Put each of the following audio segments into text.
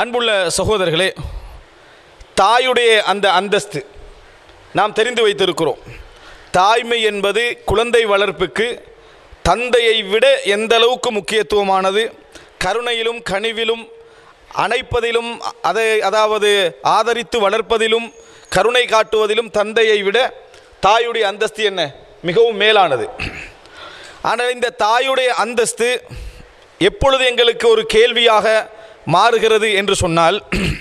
அன்புள்ள சகோதரர்களே தாயுடைய அந்த அந்தஸ்து நாம் தெரிந்து வைத்திருக்கிறோம் தாய்மை என்பது குழந்தை வளர்ப்புக்கு தந்தையை விட எந்த அளவுக்கு முக்கியத்துவமானது கருணையிலும் கனிவிலும் அணைப்பதிலும் அதை அதாவது ஆதரித்து வளர்ப்பதிலும் கருணை காட்டுவதிலும் தந்தையை விட தாயுடைய அந்தஸ்து என்ன மிகவும் மேலானது ஆனால் இந்த தாயுடைய அந்தஸ்து எப்பொழுது எங்களுக்கு ஒரு கேள்வியாக மாறுகிறது என்று சொன்னால்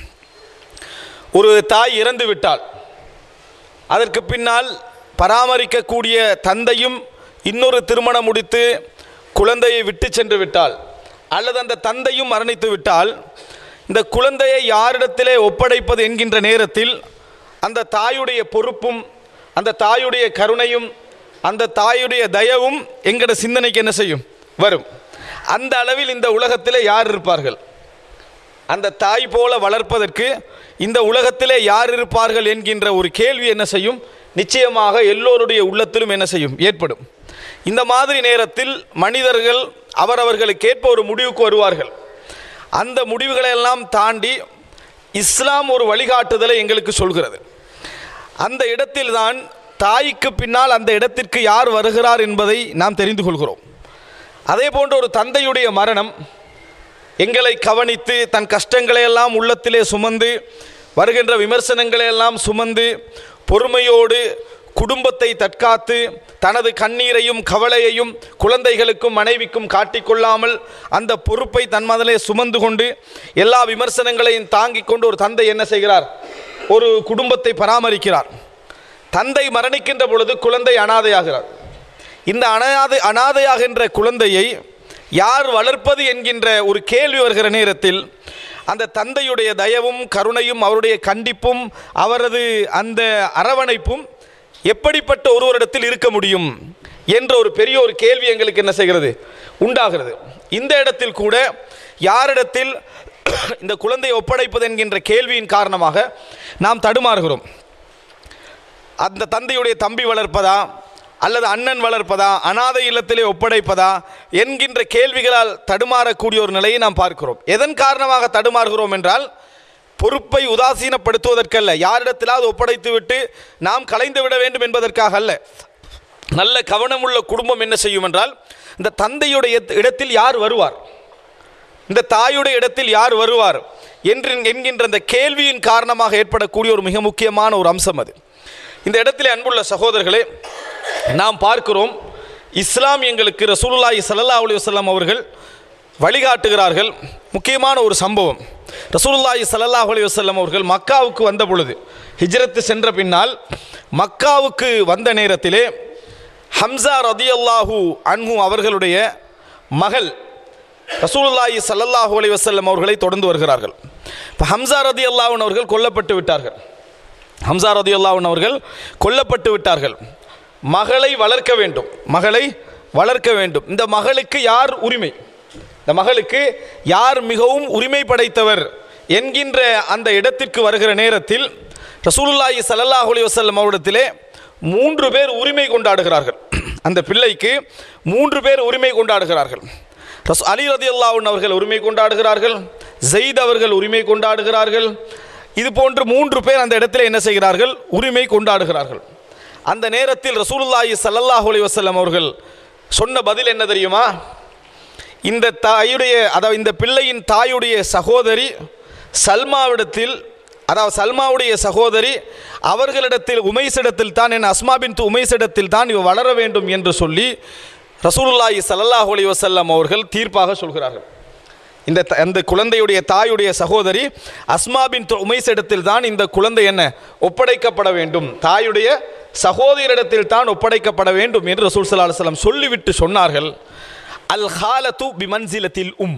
ஒரு தாய் இறந்து விட்டால் அதற்கு பின்னால் பராமரிக்கக்கூடிய தந்தையும் இன்னொரு திருமணம் முடித்து குழந்தையை விட்டு சென்று விட்டால் அல்லது அந்த தந்தையும் மரணித்து விட்டால் இந்த குழந்தையை யாரிடத்திலே ஒப்படைப்பது என்கின்ற நேரத்தில் அந்த தாயுடைய பொறுப்பும் அந்த தாயுடைய கருணையும் அந்த தாயுடைய தயவும் எங்கட சிந்தனைக்கு என்ன செய்யும் வரும் அந்த அளவில் இந்த உலகத்திலே யார் இருப்பார்கள் அந்த தாய் போல வளர்ப்பதற்கு இந்த உலகத்திலே யார் இருப்பார்கள் என்கின்ற ஒரு கேள்வி என்ன செய்யும் நிச்சயமாக எல்லோருடைய உள்ளத்திலும் என்ன செய்யும் ஏற்படும் இந்த மாதிரி நேரத்தில் மனிதர்கள் அவரவர்களுக்கு ஏற்ப ஒரு முடிவுக்கு வருவார்கள் அந்த முடிவுகளை எல்லாம் தாண்டி இஸ்லாம் ஒரு வழிகாட்டுதலை எங்களுக்கு சொல்கிறது அந்த இடத்தில்தான் தாய்க்கு பின்னால் அந்த இடத்திற்கு யார் வருகிறார் என்பதை நாம் தெரிந்து கொள்கிறோம் அதே போன்ற ஒரு தந்தையுடைய மரணம் எங்களை கவனித்து தன் கஷ்டங்களை எல்லாம் உள்ளத்திலே சுமந்து வருகின்ற விமர்சனங்களை எல்லாம் சுமந்து பொறுமையோடு குடும்பத்தை தற்காத்து தனது கண்ணீரையும் கவலையையும் குழந்தைகளுக்கும் மனைவிக்கும் காட்டிக்கொள்ளாமல் அந்த பொறுப்பை தன் மதலே சுமந்து கொண்டு எல்லா விமர்சனங்களையும் தாங்கிக் கொண்டு ஒரு தந்தை என்ன செய்கிறார் ஒரு குடும்பத்தை பராமரிக்கிறார் தந்தை மரணிக்கின்ற பொழுது குழந்தை அனாதையாகிறார் இந்த அனாதை அனாதையாகின்ற குழந்தையை யார் வளர்ப்பது என்கின்ற ஒரு கேள்வி வருகிற நேரத்தில் அந்த தந்தையுடைய தயவும் கருணையும் அவருடைய கண்டிப்பும் அவரது அந்த அரவணைப்பும் எப்படிப்பட்ட ஒருவரிடத்தில் இருக்க முடியும் என்ற ஒரு பெரிய ஒரு கேள்வி எங்களுக்கு என்ன செய்கிறது உண்டாகிறது இந்த இடத்தில் கூட யாரிடத்தில் இந்த குழந்தையை ஒப்படைப்பது என்கின்ற கேள்வியின் காரணமாக நாம் தடுமாறுகிறோம் அந்த தந்தையுடைய தம்பி வளர்ப்பதா அல்லது அண்ணன் வளர்ப்பதா அனாதை இல்லத்திலே ஒப்படைப்பதா என்கின்ற கேள்விகளால் தடுமாறக்கூடிய ஒரு நிலையை நாம் பார்க்கிறோம் எதன் காரணமாக தடுமாறுகிறோம் என்றால் பொறுப்பை உதாசீனப்படுத்துவதற்கல்ல யாரிடத்திலாவது ஒப்படைத்து விட்டு நாம் கலைந்து விட வேண்டும் என்பதற்காக அல்ல நல்ல கவனமுள்ள குடும்பம் என்ன செய்யும் என்றால் இந்த தந்தையுடைய இடத்தில் யார் வருவார் இந்த தாயுடைய இடத்தில் யார் வருவார் என்று என்கின்ற அந்த கேள்வியின் காரணமாக ஏற்படக்கூடிய ஒரு மிக முக்கியமான ஒரு அம்சம் அது இந்த இடத்திலே அன்புள்ள சகோதரர்களே நாம் பார்க்கிறோம் இஸ்லாம் எங்களுக்கு ரசூலுல்லாஹி ஸல்லல்லாஹு அலைஹி வஸல்லம் அவர்கள் வழிகாட்டுகிறார்கள் முக்கியமான ஒரு சம்பவம் ரசூலுல்லாஹி ஸல்லல்லாஹு அலைஹி வஸல்லம் அவர்கள் மக்காவுக்கு வந்த பொழுது ஹிஜ்ரத்து சென்ற பின்னால் மக்காவுக்கு வந்த நேரத்திலே ஹம்சா ரதியல்லாஹு அன்ஹு அவர்களுடைய மகள் ரசூலுல்லாஹி ஸல்லல்லாஹு அலைஹி வஸல்லம் அவர்களை தொடர்ந்து வருகிறார்கள் இப்போ ஹம்சா ரதி அல்லாஹன் அவர்கள் கொல்லப்பட்டு விட்டார்கள் ஹம்சா ரதி அல்லாஹன் அவர்கள் கொல்லப்பட்டு விட்டார்கள் மகளை வளர்க்க வேண்டும் மகளை வளர்க்க வேண்டும் இந்த மகளுக்கு யார் உரிமை இந்த மகளுக்கு யார் மிகவும் உரிமை படைத்தவர் என்கின்ற அந்த இடத்திற்கு வருகிற நேரத்தில் ரசூலுல்லாஹி ஸல்லல்லாஹு அலைஹி வஸல்லம் அவரிடத்திலே மூன்று பேர் உரிமை கொண்டாடுகிறார்கள் அந்த பிள்ளைக்கு மூன்று பேர் உரிமை கொண்டாடுகிறார்கள் ரஸ் அலி ரதி அவர்கள் உரிமை கொண்டாடுகிறார்கள் ஜெயித் அவர்கள் உரிமை கொண்டாடுகிறார்கள் இது போன்று மூன்று பேர் அந்த இடத்துல என்ன செய்கிறார்கள் உரிமை கொண்டாடுகிறார்கள் அந்த நேரத்தில் ரசூலுல்லாஹி ஸல்லல்லாஹு அலைஹி வஸல்லம் அவர்கள் சொன்ன பதில் என்ன தெரியுமா இந்த தாயுடைய அதாவது இந்த பிள்ளையின் தாயுடைய சகோதரி சல்மாவிடத்தில் அதாவது சல்மாவுடைய சகோதரி அவர்களிடத்தில் உமைசிடத்தில் தான் என் அஸ்மாபின் து உமைசிடத்தில் தான் இவ வளர வேண்டும் என்று சொல்லி ரசூலுல்லாஹி ஸல்லல்லாஹு அலைஹி வஸல்லம் அவர்கள் தீர்ப்பாக சொல்கிறார்கள் இந்த த- அந்த குழந்தையுடைய தாயுடைய சகோதரி அஸ்மாபின் உமைசிடத்தில் தான் இந்த குழந்தை என்ன ஒப்படைக்கப்பட வேண்டும் தாயுடைய சகோதரிடத்தில் தான் ஒப்படைக்கப்பட வேண்டும் என்று ரசூல் ஸல்லல்லாஹு அலைஹி வஸல்லம் சொல்லிவிட்டு சொன்னார்கள் அல் ஹாலத்து பிமன்சிலத்தில் உம்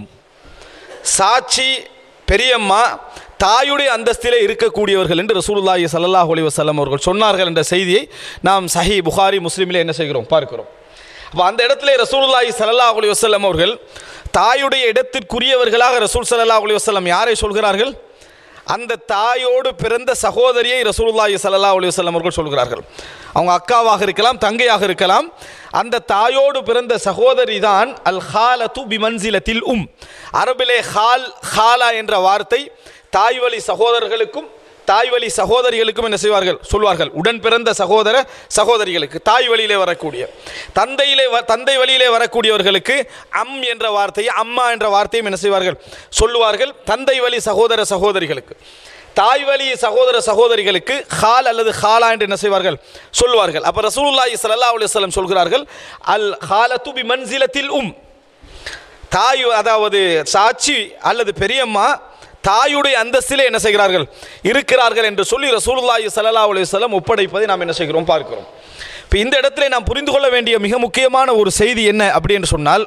சாட்சி பெரியம்மா தாயுடைய அந்தஸ்திலே இருக்கக்கூடியவர்கள் என்று ரசூலுல்லாஹி ஸல்லல்லாஹு அலைஹி வஸல்லம் அவர்கள் சொன்னார்கள் என்ற செய்தியை நாம் சஹி புகாரி முஸ்லிமிலே என்ன செய்கிறோம் பார்க்கிறோம் அப்போ அந்த இடத்துல ரசூலுல்லாஹி ஸல்லல்லாஹு அலைஹி வஸல்லம் அவர்கள் தாயுடைய இடத்திற்குரியவர்களாக ரசூல் ஸல்லல்லாஹு அலைஹி வஸல்லம் யாரை சொல்கிறார்கள் அந்த தாயோடு பிறந்த சகோதரியை ரசூலுல்லாஹி ஸல்லல்லாஹு அலைஹி வஸல்லம் அவர்கள் சொல்கிறார்கள் அவங்க அக்காவாக இருக்கலாம் தங்கையாக இருக்கலாம் அந்த தாயோடு பிறந்த சகோதரி தான் அல் ஹாலத்து பிமன்சிலத்தில் உம் அரபிலே ஹால் ஹாலா என்ற வார்த்தை தாய்வழி சகோதரர்களுக்கும் தாய்வழி சகோதரிகளுக்கும் என்ன செய்வார்கள் சொல்வார்கள் உடன் பிறந்த சகோதர சகோதரிகளுக்கு தாய் வழியிலே வரக்கூடிய தந்தையிலே வ- தந்தை வழியிலே வரக்கூடியவர்களுக்கு அம் என்ற வார்த்தையை அம்மா என்ற வார்த்தையும் என்ன செய்வார்கள் சொல்லுவார்கள் தந்தை வழி சகோதர சகோதரிகளுக்கு தாய் வழி சகோதர சகோதரிகளுக்கு ஹால் அல்லது ஹாலா என்று என்ன செய்வார்கள் சொல்லுவார்கள் அப்ப ரசூலுல்லாஹி ஸல்லல்லாஹு அலைஹி வஸல்லம் சொல்கிறார்கள் அல் ஹாலத்து பி மன்சிலத்தில் உம் தாய் அதாவது சாட்சி அல்லது பெரியம்மா தாயுடைய அந்தஸ்திலே என்ன செய்கிறார்கள் இருக்கிறார்கள் என்று சொல்லி ரசூலுல்லாஹி ஸல்லல்லாஹு அலைஹி வஸல்லம் ஒப்படைப்பதை நாம் என்ன செய்கிறோம் பார்க்கிறோம் இப்போ இந்த இடத்துல நாம் புரிந்து கொள்ள வேண்டிய மிக முக்கியமான ஒரு செய்தி என்ன அப்படி என்று சொன்னால்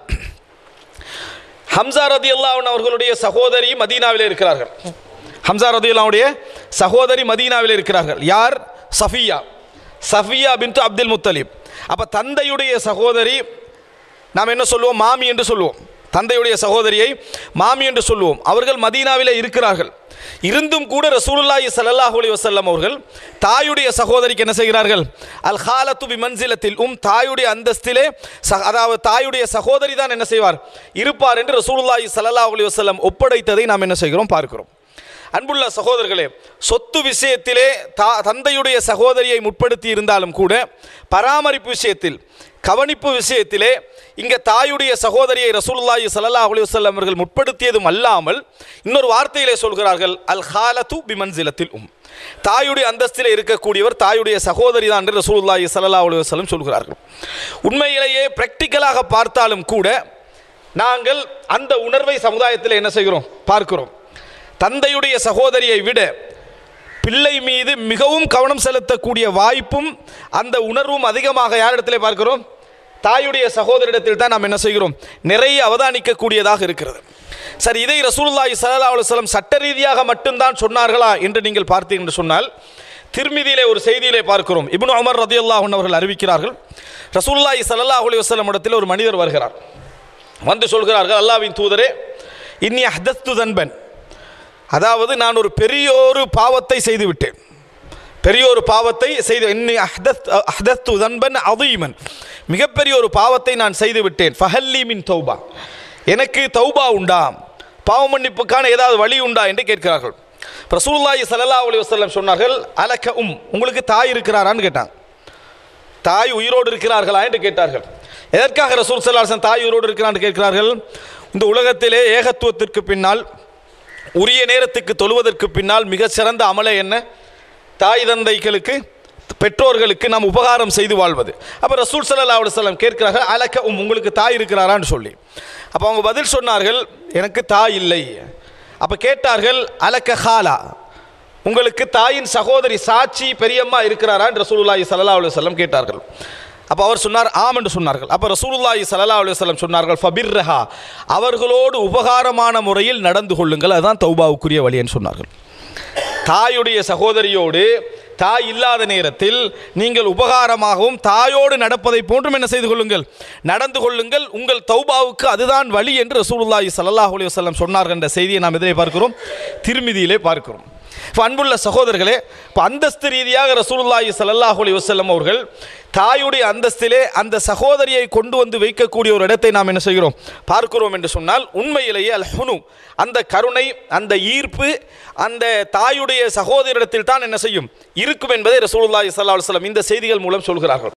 ஹம்சா ரதி அவர்களுடைய சகோதரி மதீனாவிலே இருக்கிறார்கள் ஹம்சா ரதி அல்லாவுடைய சகோதரி மதீனாவிலே இருக்கிறார்கள் யார் சஃபியா சஃபியா பின்து அப்துல் முத்தலிப் அப்போ தந்தையுடைய சகோதரி நாம் என்ன சொல்லுவோம் மாமி என்று சொல்லுவோம் தந்தையுடைய சகோதரியை மாமி என்று சொல்லுவோம் அவர்கள் மதீனாவிலே இருக்கிறார்கள் இருந்தும் கூட ரசூலுல்லாஹி ஸல்லல்லாஹு அலைஹி வஸல்லம் அவர்கள் தாயுடைய சகோதரிக்கு என்ன செய்கிறார்கள் அல் ஹாலத்து பி மன்சிலத்தில் உம் தாயுடைய அந்தஸ்திலே ச- அதாவது தாயுடைய சகோதரி தான் என்ன செய்வார் இருப்பார் என்று ரசூலுல்லாஹி ஸல்லல்லாஹு அலைஹி வஸல்லம் ஒப்படைத்ததை நாம் என்ன செய்கிறோம் பார்க்கிறோம் அன்புள்ள சகோதரர்களே சொத்து விஷயத்திலே தா தந்தையுடைய சகோதரியை முற்படுத்தி இருந்தாலும் கூட பராமரிப்பு விஷயத்தில் கவனிப்பு விஷயத்திலே இங்கே தாயுடைய சகோதரியை ரசூலுல்லாஹி ஸல்லல்லாஹு அலைஹி வஸல்லம் அவர்கள் முற்படுத்தியதும் அல்லாமல் இன்னொரு வார்த்தையிலே சொல்கிறார்கள் அல் ஹாலத்து பிமன்சிலத்தில் உம் தாயுடைய அந்தஸ்திலே இருக்கக்கூடியவர் தாயுடைய சகோதரி தான் என்று ரசூலுல்லாஹி ஸல்லல்லாஹு அலைஹி வஸல்லம் சொல்கிறார்கள் உண்மையிலேயே பிராக்டிக்கலாக பார்த்தாலும் கூட நாங்கள் அந்த உணர்வை சமுதாயத்தில் என்ன செய்கிறோம் பார்க்கிறோம் தந்தையுடைய சகோதரியை விட பிள்ளை மீது மிகவும் கவனம் செலுத்தக்கூடிய வாய்ப்பும் அந்த உணர்வும் அதிகமாக யாரிடத்திலே பார்க்கிறோம் தாயுடைய சகோதரிடத்தில் தான் நாம் என்ன செய்கிறோம் நிறைய அவதானிக்கக்கூடியதாக இருக்கிறது சரி இதை ரசூலுல்லாஹி ஸல்லல்லாஹு அலைஹி வஸல்லம் சட்ட ரீதியாக மட்டும்தான் சொன்னார்களா என்று நீங்கள் பார்த்தீர்கள் என்று சொன்னால் திருமிதியிலே ஒரு செய்தியிலே பார்க்கிறோம் இப்னு உமர் ரதியல்லாஹு அன்ஹு அவர்கள் அறிவிக்கிறார்கள் ரசூலுல்லாஹி ஸல்லல்லாஹு அலைஹி வஸல்லம் இடத்தில் ஒரு மனிதர் வருகிறார் வந்து சொல்கிறார்கள் அல்லாஹ்வின் தூதரே இன்னி அஹ்தஸ்து தன்பன் அதாவது நான் ஒரு பெரிய ஒரு பாவத்தை செய்து விட்டேன் பெரிய ஒரு பாவத்தை செய்து இன்னி அஹ்தத் அஹ்தத்து தன்பன் அதீமன் மிகப்பெரிய ஒரு பாவத்தை நான் செய்து விட்டேன் ஃபஹல்லி மின் தௌபா எனக்கு தௌபா உண்டா பாவ மன்னிப்புக்கான ஏதாவது வழி உண்டா என்று கேட்கிறார்கள் ரசூலுல்லாஹி ஸல்லல்லாஹு அலைஹி வஸல்லம் சொன்னார்கள் அலக்க உம் உங்களுக்கு தாய் இருக்கிறாரான்னு கேட்டாங்க தாய் உயிரோடு இருக்கிறார்களா என்று கேட்டார்கள் எதற்காக ரசூல் சல்லாஹன் தாய் உயிரோடு இருக்கிறான்னு கேட்கிறார்கள் இந்த உலகத்திலே ஏகத்துவத்திற்கு பின்னால் உரிய நேரத்துக்கு தொழுவதற்கு பின்னால் மிகச் சிறந்த அமலை என்ன தாய் தந்தைகளுக்கு பெற்றோர்களுக்கு நாம் உபகாரம் செய்து வாழ்வது அப்போ ரசூல் சல்லா அலுவலம் கேட்கிறார்கள் அலக்க உம் உங்களுக்கு தாய் இருக்கிறாரான்னு சொல்லி அப்போ அவங்க பதில் சொன்னார்கள் எனக்கு தாய் இல்லை அப்போ கேட்டார்கள் அலக்க ஹாலா உங்களுக்கு தாயின் சகோதரி சாட்சி பெரியம்மா இருக்கிறாரா என்று ரசூலுல்லாஹி ஸல்லல்லாஹு அலைஹி வஸல்லம் கேட்டார்கள் அப்போ அவர் சொன்னார் ஆம் என்று சொன்னார்கள் அப்போ ரசூலுல்லாஹி ஸல்லல்லாஹு அலைஹி வஸல்லம் சொன்னார்கள் ஃபபிர்ரஹா அவர்களோடு உபகாரமான முறையில் நடந்து கொள்ளுங்கள் அதுதான் தௌபாவுக்குரிய வழி என்று சொன்னார்கள் தாயுடைய சகோதரியோடு தாய் இல்லாத நேரத்தில் நீங்கள் உபகாரமாகவும் தாயோடு நடப்பதை போன்றும் என்ன செய்து கொள்ளுங்கள் நடந்து கொள்ளுங்கள் உங்கள் தௌபாவுக்கு அதுதான் வழி என்று ரசூலுல்லாஹி ஸல்லல்லாஹு அலைஹி வஸல்லம் சொன்னார்கள் என்ற செய்தியை நாம் எதிரே பார்க்கிறோம் திருமிதியிலே பார்க்கிறோம் இப்போ அன்புள்ள சகோதரர்களே இப்போ அந்தஸ்து ரீதியாக ரசூலுல்லாஹி ஸல்லல்லாஹு அலைஹி வஸல்லம் அவர்கள் தாயுடைய அந்தஸ்திலே அந்த சகோதரியை கொண்டு வந்து வைக்கக்கூடிய ஒரு இடத்தை நாம் என்ன செய்கிறோம் பார்க்கிறோம் என்று சொன்னால் உண்மையிலேயே அல் ஹுனு அந்த கருணை அந்த ஈர்ப்பு அந்த தாயுடைய சகோதரிடத்தில் தான் என்ன செய்யும் இருக்கும் என்பதை ரசூலுல்லாஹி ஸல்லல்லாஹு அலைஹி வஸல்லம் இந்த செய்திகள் மூலம் சொல்கிறார்கள்